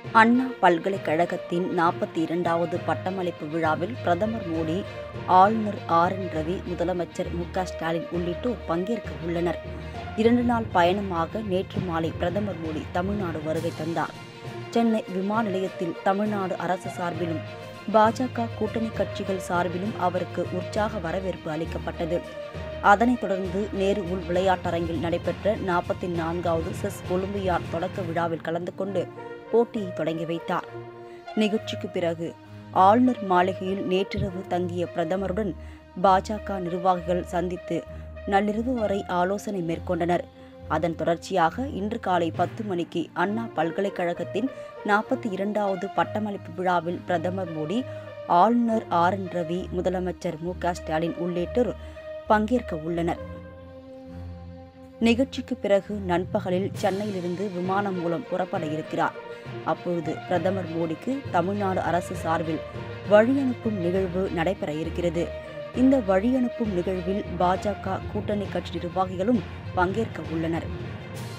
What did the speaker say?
அண்ணா பல்கலைக்கழகத்தின் நாற்பத்தி இரண்டாவது பட்டமளிப்பு விழாவில் பிரதமர் மோடி ஆளுநர் ஆர் என் ரவி முதலமைச்சர் மு க ஸ்டாலின் உள்ளிட்டோர் பங்கேற்க உள்ளனர் இரண்டு நாள் பயணமாக நேற்று மாலை பிரதமர் மோடி தமிழ்நாடு வருகை தந்தார் சென்னை விமான நிலையத்தில் தமிழ்நாடு அரசு சார்பிலும் பாஜக கூட்டணி கட்சிகள் சார்பிலும் அவருக்கு உற்சாக வரவேற்பு அளிக்கப்பட்டது அதனைத் தொடர்ந்து நேரு உள் விளையாட்டரங்கில் நடைபெற்ற நாற்பத்தி நான்காவது செஸ் ஒலிம்பியாட் தொடக்க விழாவில் கலந்து கொண்டு போட்டியை தொடங்கி வைத்தார் நிகழ்ச்சிக்கு பிறகு ஆளுநர் மாளிகையில் நேற்றிரவு தங்கிய பிரதமருடன் பாஜக நிர்வாகிகள் சந்தித்து நள்ளிரவு வரை ஆலோசனை மேற்கொண்டனர் அதன் தொடர்ச்சியாக இன்று காலை பத்து மணிக்கு அண்ணா பல்கலைக்கழகத்தின் நாற்பத்தி இரண்டாவது பட்டமளிப்பு விழாவில் பிரதமர் மோடி ஆளுநர் ஆர் என் ரவி முதலமைச்சர் மு க ஸ்டாலின் உள்ளிட்டோர் பங்கேற்க உள்ளனர் நிகழ்ச்சிக்கு பிறகு நண்பகலில் சென்னையிலிருந்து விமானம் மூலம் புறப்பட இருக்கிறார் அப்பொழுது பிரதமர் மோடிக்கு தமிழ்நாடு அரசு சார்பில் வழியனுப்பும் நிகழ்வு நடைபெற இருக்கிறது இந்த வழியனுப்பும் நிகழ்வில் பாஜக கூட்டணி கட்சி நிர்வாகிகளும் பங்கேற்க உள்ளனர்